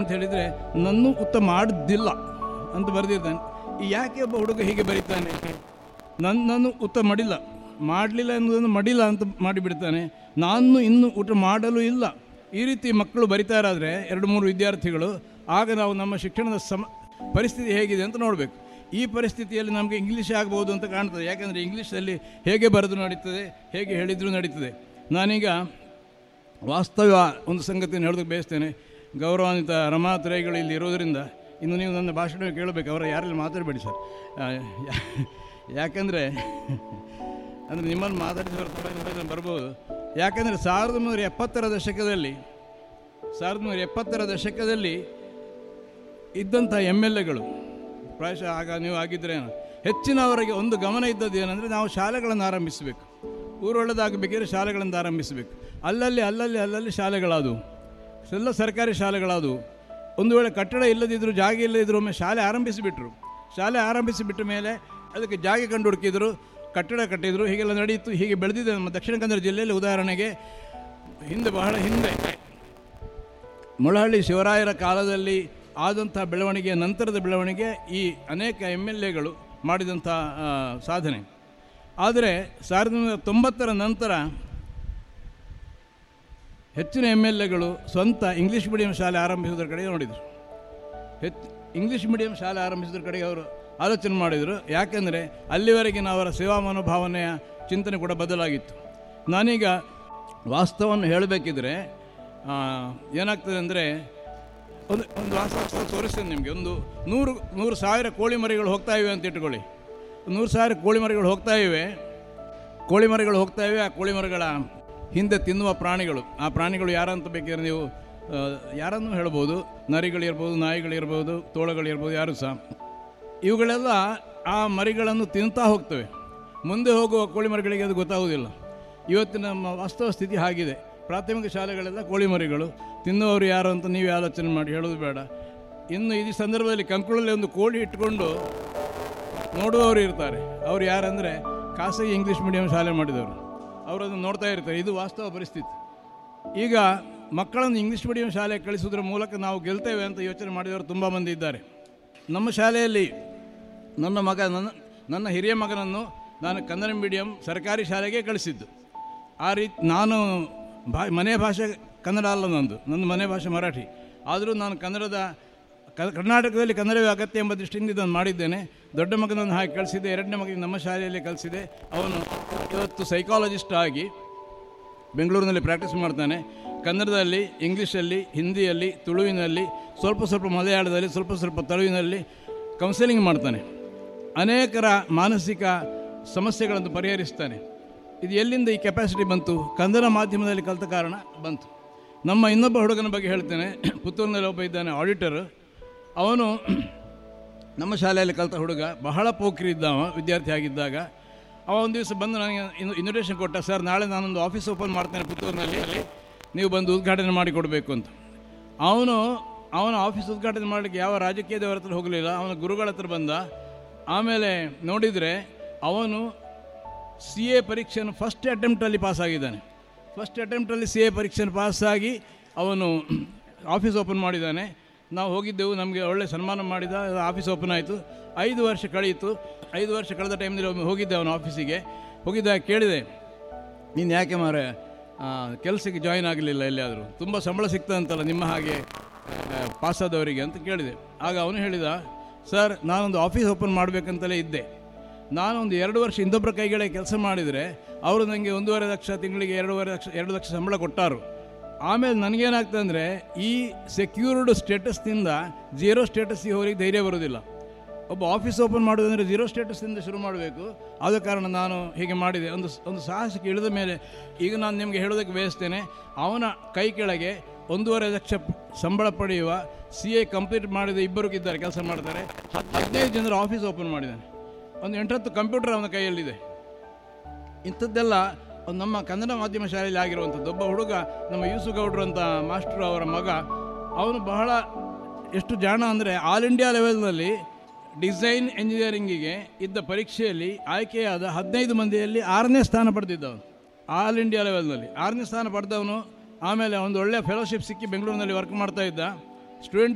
ಅಂತ ಹೇಳಿದರೆ ನನ್ನೂ ಉತ್ತಮ ಮಾಡಿದ್ದಿಲ್ಲ ಅಂತ ಬರೆದಿದ್ದಾನೆ ಈ ಯಾಕೆ ಒಬ್ಬ ಹುಡುಗ ಹೀಗೆ ಬರೀತಾನೆ ನನ್ನನ್ನು ಊಟ ಮಾಡಿಲ್ಲ ಮಾಡಲಿಲ್ಲ ಎನ್ನುವುದನ್ನು ಮಾಡಿಲ್ಲ ಅಂತ ಮಾಡಿಬಿಡ್ತಾನೆ ನಾನು ಇನ್ನೂ ಊಟ ಮಾಡಲು ಇಲ್ಲ ಈ ರೀತಿ ಮಕ್ಕಳು ಬರಿತಾರಾದರೆ ಎರಡು ಮೂರು ವಿದ್ಯಾರ್ಥಿಗಳು ಆಗ ನಾವು ನಮ್ಮ ಶಿಕ್ಷಣದ ಸಮ ಪರಿಸ್ಥಿತಿ ಹೇಗಿದೆ ಅಂತ ನೋಡಬೇಕು ಈ ಪರಿಸ್ಥಿತಿಯಲ್ಲಿ ನಮಗೆ ಇಂಗ್ಲೀಷ್ ಆಗ್ಬೋದು ಅಂತ ಕಾಣ್ತದೆ ಯಾಕಂದರೆ ಇಂಗ್ಲೀಷಲ್ಲಿ ಹೇಗೆ ಬರೆದು ನಡೀತದೆ ಹೇಗೆ ಹೇಳಿದರೂ ನಡೀತದೆ ನಾನೀಗ ವಾಸ್ತವ ಒಂದು ಸಂಗತಿಯನ್ನು ಹೇಳೋದಕ್ಕೆ ಬಯಸ್ತೇನೆ ಗೌರವಾನ್ವಿತ ರಮಾತ್ರಯಗಳು ಇಲ್ಲಿ ಇರೋದರಿಂದ ಇನ್ನು ನೀವು ನನ್ನ ಭಾಷಣ ಕೇಳಬೇಕು ಅವರ ಯಾರಲ್ಲಿ ಮಾತಾಡಬೇಡಿ ಸರ್ ಆ, ಯಾ- ಯಾಕಂದರೆ ಅಂದರೆ ನಿಮ್ಮನ್ನು ಮಾತಾಡಿಸಿ ಬರ್ತಾರೆ ಬರ್ಬೋದು ಯಾಕಂದರೆ ಸಾವಿರದ ಒಂಬೈನೂರ ಎಪ್ಪತ್ತರ ದಶಕದಲ್ಲಿ ಸಾವಿರದ ಒಂಬೈನೂರ ಎಪ್ಪತ್ತರ ದಶಕದಲ್ಲಿ ಇದ್ದಂಥ ಎಮ್ ಎಲ್ ಎಗಳು ಪ್ರಾಯಶಃ ಆಗ ನೀವು ಆಗಿದ್ದರೇನೋ ಹೆಚ್ಚಿನವರಿಗೆ ಒಂದು ಗಮನ ಇದ್ದದ್ದು ಏನಂದರೆ ನಾವು ಶಾಲೆಗಳನ್ನು ಆರಂಭಿಸಬೇಕು ಊರೊಳದಾಗಬೇಕಾದ್ರೆ ಶಾಲೆಗಳನ್ನು ಆರಂಭಿಸಬೇಕು ಅಲ್ಲಲ್ಲಿ ಅಲ್ಲಲ್ಲಿ ಅಲ್ಲಲ್ಲಿ ಶಾಲೆಗಳಾದವು ಎಲ್ಲ ಸರ್ಕಾರಿ ಶಾಲೆಗಳಾದವು ಒಂದು ವೇಳೆ ಕಟ್ಟಡ ಇಲ್ಲದಿದ್ದರೂ ಜಾಗ ಇಲ್ಲದಿದ್ದರೂ ಒಮ್ಮೆ ಶಾಲೆ ಆರಂಭಿಸಿಬಿಟ್ರು ಶಾಲೆ ಆರಂಭಿಸಿಬಿಟ್ಟ ಮೇಲೆ ಅದಕ್ಕೆ ಜಾಗ ಕಂಡು ಹುಡುಕಿದ್ರು ಕಟ್ಟಡ ಕಟ್ಟಿದ್ರು ಹೀಗೆಲ್ಲ ನಡೆಯಿತು ಹೀಗೆ ಬೆಳೆದಿದೆ ನಮ್ಮ ದಕ್ಷಿಣ ಕನ್ನಡ ಜಿಲ್ಲೆಯಲ್ಲಿ ಉದಾಹರಣೆಗೆ ಹಿಂದೆ ಬಹಳ ಹಿಂದೆ ಮುಳಹಳ್ಳಿ ಶಿವರಾಯರ ಕಾಲದಲ್ಲಿ ಆದಂಥ ಬೆಳವಣಿಗೆಯ ನಂತರದ ಬೆಳವಣಿಗೆ ಈ ಅನೇಕ ಎಮ್ ಎಲ್ ಎಗಳು ಮಾಡಿದಂಥ ಆ, ಸಾಧನೆ ಆದರೆ ಸಾವಿರದ ಒಂಬೈನೂರ ತೊಂಬತ್ತರ ನಂತರ ಹೆಚ್ಚಿನ ಎಮ್ ಎಲ್ ಎಗಳು ಸ್ವಂತ ಇಂಗ್ಲೀಷ್ ಮೀಡಿಯಂ ಶಾಲೆ ಆರಂಭಿಸೋದ್ರ ಕಡೆಗೆ ನೋಡಿದರು ಹೆಚ್ಚು ಇಂಗ್ಲೀಷ್ ಮೀಡಿಯಂ ಶಾಲೆ ಆರಂಭಿಸೋದ್ರ ಕಡೆಗೆ ಅವರು ಆಲೋಚನೆ ಮಾಡಿದರು ಯಾಕೆಂದರೆ ಅಲ್ಲಿವರೆಗಿನ ಅವರ ಸೇವಾ ಮನೋಭಾವನೆಯ ಚಿಂತನೆ ಕೂಡ ಬದಲಾಗಿತ್ತು ನಾನೀಗ ವಾಸ್ತವವನ್ನು ಹೇಳಬೇಕಿದ್ರೆ ಏನಾಗ್ತದೆ ಅಂದರೆ ಒಂದು ಒಂದು ವಾಸ್ತವ ತೋರಿಸ್ತೇನೆ ನಿಮಗೆ ಒಂದು ನೂರು ನೂರು ಸಾವಿರ ಕೋಳಿ ಮರಿಗಳು ಹೋಗ್ತಾ ಇವೆ ಅಂತ ಇಟ್ಕೊಳ್ಳಿ ನೂರು ಸಾವಿರ ಕೋಳಿ ಮರಿಗಳು ಹೋಗ್ತಾ ಇವೆ ಕೋಳಿ ಮರಿಗಳು ಹೋಗ್ತಾ ಇವೆ ಆ ಕೋಳಿ ಮರಿಗಳ ಹಿಂದೆ ತಿನ್ನುವ ಪ್ರಾಣಿಗಳು ಆ ಪ್ರಾಣಿಗಳು ಯಾರಂತ ಬೇಕಾದ್ರೆ ನೀವು ಆ, ಯಾರನ್ನು ಹೇಳ್ಬೋದು ನರಿಗಳಿರ್ಬೋದು ನಾಯಿಗಳಿರ್ಬೋದು ತೋಳಗಳಿರ್ಬೋದು ಯಾರು ಸಹ ಇವುಗಳೆಲ್ಲ ಆ ಮರಿಗಳನ್ನು ತಿಂತಾ ಹೋಗ್ತವೆ ಮುಂದೆ ಹೋಗುವ ಕೋಳಿ ಮರಿಗಳಿಗೆ ಅದು ಗೊತ್ತಾಗುವುದಿಲ್ಲ ಇವತ್ತಿನ ನಮ್ಮ ವಾಸ್ತವ ಸ್ಥಿತಿ ಹಾಗಿದೆ ಪ್ರಾಥಮಿಕ ಶಾಲೆಗಳೆಲ್ಲ ಕೋಳಿ ಮರಿಗಳು ತಿನ್ನುವವರು ಯಾರು ಅಂತ ನೀವೇ ಆಲೋಚನೆ ಮಾಡಿ ಹೇಳೋದು ಬೇಡ ಇನ್ನು ಈ ಸಂದರ್ಭದಲ್ಲಿ ಕಂಕುಳಲ್ಲಿ ಒಂದು ಕೋಳಿ ಇಟ್ಕೊಂಡು ನೋಡುವವರು ಇರ್ತಾರೆ ಅವ್ರು ಯಾರಂದರೆ ಖಾಸಗಿ ಇಂಗ್ಲೀಷ್ ಮೀಡಿಯಂ ಶಾಲೆ ಮಾಡಿದವರು ಅವರು ಅದನ್ನು ನೋಡ್ತಾ ಇರ್ತಾರೆ ಇದು ವಾಸ್ತವ ಪರಿಸ್ಥಿತಿ ಈಗ ಮಕ್ಕಳನ್ನು ಇಂಗ್ಲೀಷ್ ಮೀಡಿಯಂ ಶಾಲೆಗೆ ಕಳಿಸೋದ್ರ ಮೂಲಕ ನಾವು ಗೆಲ್ತೇವೆ ಅಂತ ಯೋಚನೆ ಮಾಡಿದವರು ತುಂಬ ಮಂದಿ ಇದ್ದಾರೆ ನಮ್ಮ ಶಾಲೆಯಲ್ಲಿ ನನ್ನ ಮಗ ನನ್ನ ನನ್ನ ಹಿರಿಯ ಮಗನನ್ನು ನಾನು ಕನ್ನಡ ಮೀಡಿಯಂ ಸರ್ಕಾರಿ ಶಾಲೆಗೆ ಕಳಿಸಿದ್ದು ಆ ರೀತಿ ನಾನು ಭಾ ಮನೆ ಭಾಷೆ ಕನ್ನಡ ಅಲ್ಲ ನಂದು ನನ್ನ ಮನೆ ಭಾಷೆ ಮರಾಠಿ ಆದರೂ ನಾನು ಕನ್ನಡದ ಕ- ಕರ್ನಾಟಕದಲ್ಲಿ ಕನ್ನಡವೇ ಅಗತ್ಯ ಎಂಬ ದೃಷ್ಟಿಯಿಂದ ಇದನ್ನು ಮಾಡಿದ್ದೇನೆ ದೊಡ್ಡ ಮಗನನ್ನು ಹಾಕಿ ಕಳಿಸಿದೆ ಎರಡನೇ ಮಗನಿಗೆ ನಮ್ಮ ಶಾಲೆಯಲ್ಲಿ ಕಲಿಸಿದೆ ಅವನು ಇವತ್ತು ಸೈಕಾಲಜಿಸ್ಟ್ ಆಗಿ ಬೆಂಗಳೂರಿನಲ್ಲಿ ಪ್ರಾಕ್ಟೀಸ್ ಮಾಡ್ತಾನೆ ಕನ್ನಡದಲ್ಲಿ ಇಂಗ್ಲೀಷಲ್ಲಿ ಹಿಂದಿಯಲ್ಲಿ ತುಳುವಿನಲ್ಲಿ ಸ್ವಲ್ಪ ಸ್ವಲ್ಪ ಮಲಯಾಳದಲ್ಲಿ ಸ್ವಲ್ಪ ಸ್ವಲ್ಪ ತಳುವಿನಲ್ಲಿ ಕೌನ್ಸೆಲಿಂಗ್ ಮಾಡ್ತಾನೆ ಅನೇಕರ ಮಾನಸಿಕ ಸಮಸ್ಯೆಗಳನ್ನು ಪರಿಹರಿಸ್ತಾನೆ ಇದು ಎಲ್ಲಿಂದ ಈ ಕೆಪಾಸಿಟಿ ಬಂತು ಕನ್ನಡ ಮಾಧ್ಯಮದಲ್ಲಿ ಕಲಿತ ಕಾರಣ ಬಂತು ನಮ್ಮ ಇನ್ನೊಬ್ಬ ಹುಡುಗನ ಬಗ್ಗೆ ಹೇಳ್ತೇನೆ ಪುತ್ತೂರಿನಲ್ಲಿ ಒಬ್ಬ ಇದ್ದಾನೆ ಆಡಿಟರ್ ಅವನು ನಮ್ಮ ಶಾಲೆಯಲ್ಲಿ ಕಲಿತ ಹುಡುಗ ಬಹಳ ಪೋಖ್ರಿ ಇದ್ದ ಅವ ವಿದ್ಯಾರ್ಥಿ ಆಗಿದ್ದಾಗ ಅವ ಒಂದು ದಿವಸ ಬಂದು ನನಗೆ ಇನ್ನು ಇನ್ವಿಟೇಷನ್ ಕೊಟ್ಟ ಸರ್ ನಾಳೆ ನಾನೊಂದು ಆಫೀಸ್ ಓಪನ್ ಮಾಡ್ತೇನೆ ಪುತ್ತೂರಿನಲ್ಲಿ ನೀವು ಬಂದು ಉದ್ಘಾಟನೆ ಮಾಡಿ ಕೊಡಬೇಕು ಅಂತ ಅವನು ಅವನ ಆಫೀಸ್ ಉದ್ಘಾಟನೆ ಮಾಡಲಿಕ್ಕೆ ಯಾವ ರಾಜಕೀಯದವರ ಹತ್ರ ಹೋಗಲಿಲ್ಲ ಅವನ ಗುರುಗಳ ಹತ್ರ ಬಂದ ಆಮೇಲೆ ನೋಡಿದರೆ ಅವನು ಸಿ ಎ ಪರೀಕ್ಷೆಯನ್ನು ಫಸ್ಟ್ ಅಟೆಂಪ್ಟಲ್ಲಿ ಪಾಸ್ ಆಗಿದ್ದಾನೆ ಫಸ್ಟ್ ಅಟೆಂಪ್ಟಲ್ಲಿ ಸಿ ಎ ಪರೀಕ್ಷೆಯನ್ನು ಪಾಸಾಗಿ ಅವನು ಆಫೀಸ್ ಓಪನ್ ಮಾಡಿದ್ದಾನೆ ನಾವು ಹೋಗಿದ್ದೆವು ನಮಗೆ ಒಳ್ಳೆ ಸನ್ಮಾನ ಮಾಡಿದ ಆಫೀಸ್ ಓಪನ್ ಆಯಿತು ಐದು ವರ್ಷ ಕಳೆಯಿತು ಐದು ವರ್ಷ ಕಳೆದ ಟೈಮ್ನಲ್ಲಿ ಒಮ್ಮೆ ಹೋಗಿದ್ದೆ ಅವನ ಆಫೀಸಿಗೆ ಹೋಗಿದ್ದಾಗ ಕೇಳಿದೆ ನೀನು ಯಾಕೆ ಮಾರೆ ಕೆಲಸಕ್ಕೆ ಜಾಯಿನ್ ಆಗಲಿಲ್ಲ ಎಲ್ಲಿಯಾದರೂ ತುಂಬ ಸಂಬಳ ಸಿಗ್ತದಂತಲ್ಲ ನಿಮ್ಮ ಹಾಗೆ ಪಾಸಾದವರಿಗೆ ಅಂತ ಕೇಳಿದೆ ಆಗ ಅವನು ಹೇಳಿದ ಸರ್ ನಾನೊಂದು ಆಫೀಸ್ ಓಪನ್ ಮಾಡಬೇಕಂತಲೇ ಇದ್ದೆ ನಾನೊಂದು ಎರಡು ವರ್ಷ ಇನ್ನೊಬ್ಬರ ಕೈಗಳೇ ಕೆಲಸ ಮಾಡಿದರೆ ಅವರು ನನಗೆ ಒಂದೂವರೆ ಲಕ್ಷ ತಿಂಗಳಿಗೆ ಎರಡೂವರೆ ಲಕ್ಷ ಎರಡು ಲಕ್ಷ ಸಂಬಳ ಕೊಟ್ಟಾರು ಆಮೇಲೆ ನನಗೇನಾಗ್ತದೆ ಅಂದರೆ ಈ ಸೆಕ್ಯೂರ್ಡ್ ಸ್ಟೇಟಸ್ನಿಂದ ಜೀರೋ ಸ್ಟೇಟಸ್ಸಿಗೆ ಹೋಗ್ಲಿಕ್ಕೆ ಧೈರ್ಯ ಬರೋದಿಲ್ಲ ಒಬ್ಬ ಆಫೀಸ್ ಓಪನ್ ಮಾಡೋದಂದರೆ ಜೀರೋ ಸ್ಟೇಟಸ್ನಿಂದ ಶುರು ಮಾಡಬೇಕು ಆದ ಕಾರಣ ನಾನು ಹೀಗೆ ಮಾಡಿದೆ ಒಂದು ಒಂದು ಸಾಹಸಕ್ಕೆ ಇಳಿದ ಮೇಲೆ ಈಗ ನಾನು ನಿಮಗೆ ಹೇಳೋದಕ್ಕೆ ಬಯಸ್ತೇನೆ ಅವನ ಕೈ ಕೆಳಗೆ ಒಂದೂವರೆ ಲಕ್ಷ ಪ- ಸಂಬಳ ಪಡೆಯುವ ಸಿ ಎ ಕಂಪ್ಲೀಟ್ ಮಾಡಿದ ಇಬ್ಬರು ಇದ್ದಾರೆ ಕೆಲಸ ಮಾಡ್ತಾರೆ ಹದ್- ಹದಿನೈದು ಜನರ ಆಫೀಸ್ ಓಪನ್ ಮಾಡಿದ್ದಾನೆ ಒಂದು ಎಂಟತ್ತು ಕಂಪ್ಯೂಟರ್ ಅವನ ಕೈಯಲ್ಲಿದೆ ಇಂಥದ್ದೆಲ್ಲ ಒಂದು ನಮ್ಮ ಕನ್ನಡ ಮಾಧ್ಯಮ ಶಾಲೆಯಲ್ಲಿ ಆಗಿರುವಂಥದ್ದು ಒಬ್ಬ ಹುಡುಗ ನಮ್ಮ ಯೂಸು ಗೌಡ್ರು ಅಂತ ಮಾಸ್ಟರ್ ಅವರ ಮಗ ಅವನು ಬಹಳ ಎಷ್ಟು ಜಾಣ ಅಂದರೆ ಆಲ್ ಇಂಡಿಯಾ ಲೆವೆಲ್ನಲ್ಲಿ ಡಿಸೈನ್ ಎಂಜಿನಿಯರಿಂಗಿಗೆ ಇದ್ದ ಪರೀಕ್ಷೆಯಲ್ಲಿ ಆಯ್ಕೆಯಾದ ಹದಿನೈದು ಮಂದಿಯಲ್ಲಿ ಆರನೇ ಸ್ಥಾನ ಪಡೆದಿದ್ದವನು ಆಲ್ ಇಂಡಿಯಾ ಲೆವೆಲ್ನಲ್ಲಿ ಆರನೇ ಸ್ಥಾನ ಪಡೆದವನು ಆಮೇಲೆ ಒಂದು ಒಳ್ಳೆಯ ಫೆಲೋಶಿಪ್ ಸಿಕ್ಕಿ ಬೆಂಗಳೂರಿನಲ್ಲಿ ವರ್ಕ್ ಮಾಡ್ತಾ ಇದ್ದ ಸ್ಟೂಡೆಂಟ್